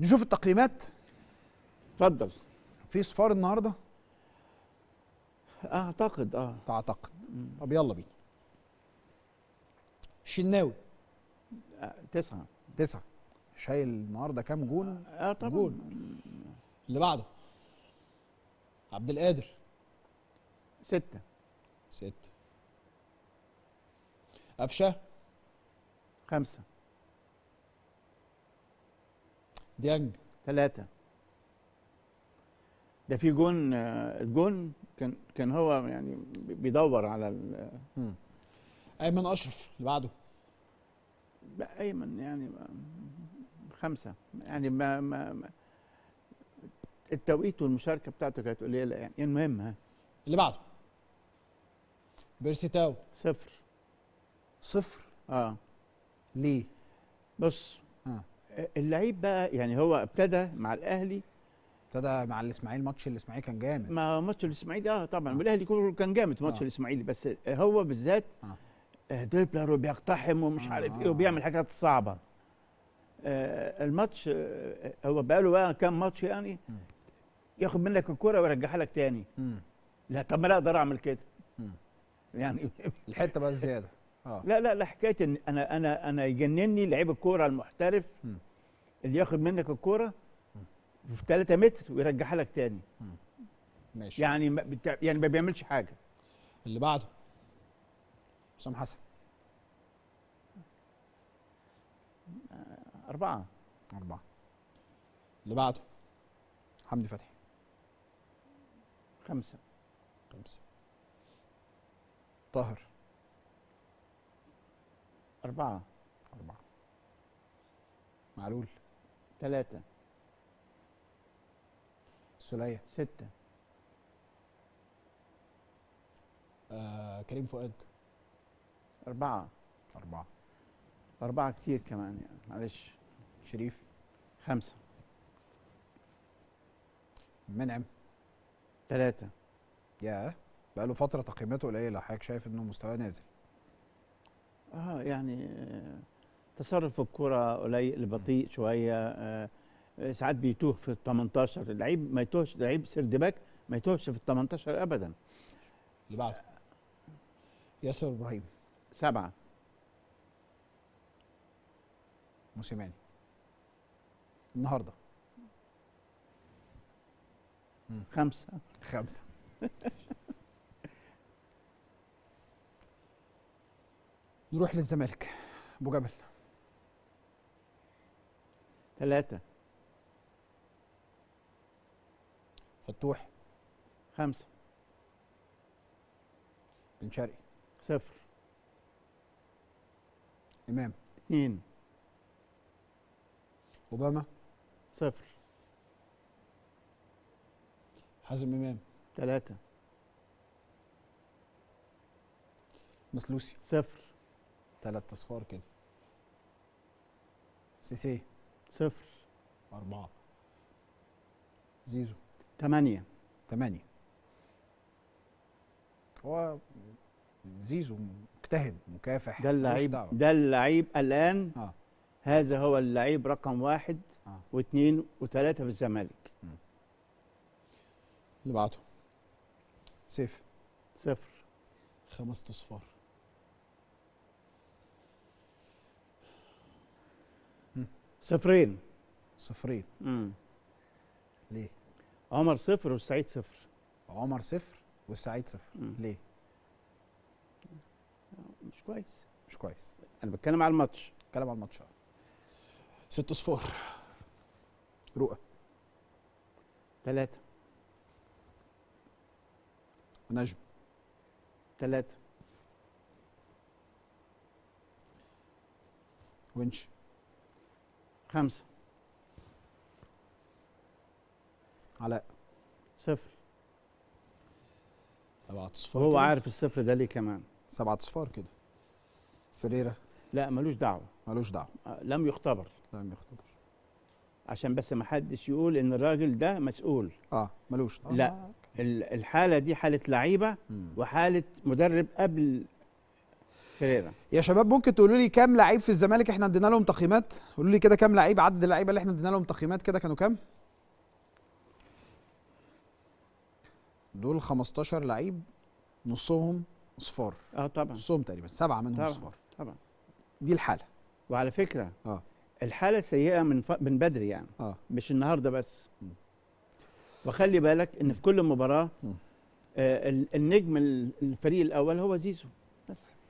نشوف التقييمات اتفضل في صفار النهارده اعتقد اه تعتقد طب يلا بينا الشناوي آه، تسعة تسعة شايل النهارده كام جون اه طبعا جول. اللي بعده عبد القادر ستة ستة قفشه خمسة ديانج ثلاثة ده في جون آه، الجون كان كان هو يعني بيدور على ال- ايمن اشرف اللي بعده لا ايمن يعني ما- خمسة يعني ما, ما, ما التوقيت والمشاركة بتاعته كانت قليلة يعني المهم ها اللي بعده بيرسي تاو صفر صفر اه ليه؟ بص آه. اللعيب بقى يعني هو ابتدى مع الاهلي ابتدى مع الاسماعيلي ماتش الاسماعيلي كان جامد ما ماتش الاسماعيلي اه طبعا والاهلي كله كان جامد في ماتش آه. الاسماعيلي بس هو بالذات آه. آه. دريبلر وبيقتحم ومش آه، عارف آه. ايه وبيعمل حاجات صعبه آه الماتش آه هو بقاله بقى كام ماتش يعني مم. ياخد منك الكرة ويرجعها لك تاني مم. لا طب ما لا اقدر اعمل كده مم. يعني الحته بقى الزياده اه لا لا لا حكايه ان انا انا انا يجنني لعيب الكوره المحترف مم. اللي ياخد منك الكوره في 3 متر ويرجعها لك تاني ماشي يعني ما بتاع يعني ما بيعملش حاجه اللي بعده حسام حسن اربعه أربعة اللي بعده حمدي فتحي خمسه خمسة طاهر اربعه أربعة معلول ثلاثه سلية سته آه كريم فؤاد اربعه أربعة اربعه كتير كمان يعني معلش شريف خمسه منعم ثلاثه ياه بقاله فترة تقييماته قليلة حضرتك شايف إنه مستواه نازل اه يعني آه، تصرف الكرة قليل بطيء شوية آه، آه، ساعات بيتوه في ال 18 اللعيب ما يتوهش لعيب سيرد باك ما يتوهش في ال 18 ابدا اللي بعده ياسر إبراهيم سبعة موسيماني النهاردة خمسة خمسة نروح للزمالك أبو جبل ثلاثة فتوح خمسة بن شرقي صفر إمام اثنين أوباما صفر حازم إمام ثلاثة مسلوسي صفر ثلاث أصفار كده سيسي صفر أربعة زيزو ثمانية ثمانية هو زيزو مجتهد مكافح ده ملوش اللعيب دعوة. ده اللعيب الآن اه هذا هو اللعيب رقم واحد اه واثنين وثلاثة في الزمالك اللي بعده سيف صفر خمس اصفار صفرين صفرين مم. ليه؟ عمر صفر والسعيد صفر عمر صفر والسعيد صفر مم. ليه؟ مش كويس مش كويس انا بتكلم على الماتش كلام على الماتش ست اصفار رؤى ثلاثة ونجم ثلاثة ونش خمسة علاء صفر سبعة اصفار وهو كده. عارف الصفر ده ليه كمان سبعة اصفار كده فريرة لا ملوش دعوة ملوش دعوة آه، لم يختبر لم يختبر عشان بس ما حدش يقول ان الراجل ده مسؤول اه ملوش لا. ال- الحالة دي حالة لعيبة مم. وحالة مدرب قبل في فيريرا يا شباب ممكن تقولوا لي كام لعيب في الزمالك احنا ادينا لهم تقييمات قولوا لي كده كام لعيب عدد اللعيبه اللي احنا ادينا لهم تقييمات كده كانوا كام دول 15 لعيب نصهم اصفار اه طبعا نصهم تقريبا سبعه منهم طبعا. اصفار طبعا دي الحاله وعلى فكره اه الحاله سيئه من ف... من بدري يعني اه مش النهارده بس م. وخلي بالك ان في كل مباراه م. آه ال- النجم ال- الفريق الاول هو زيزو بس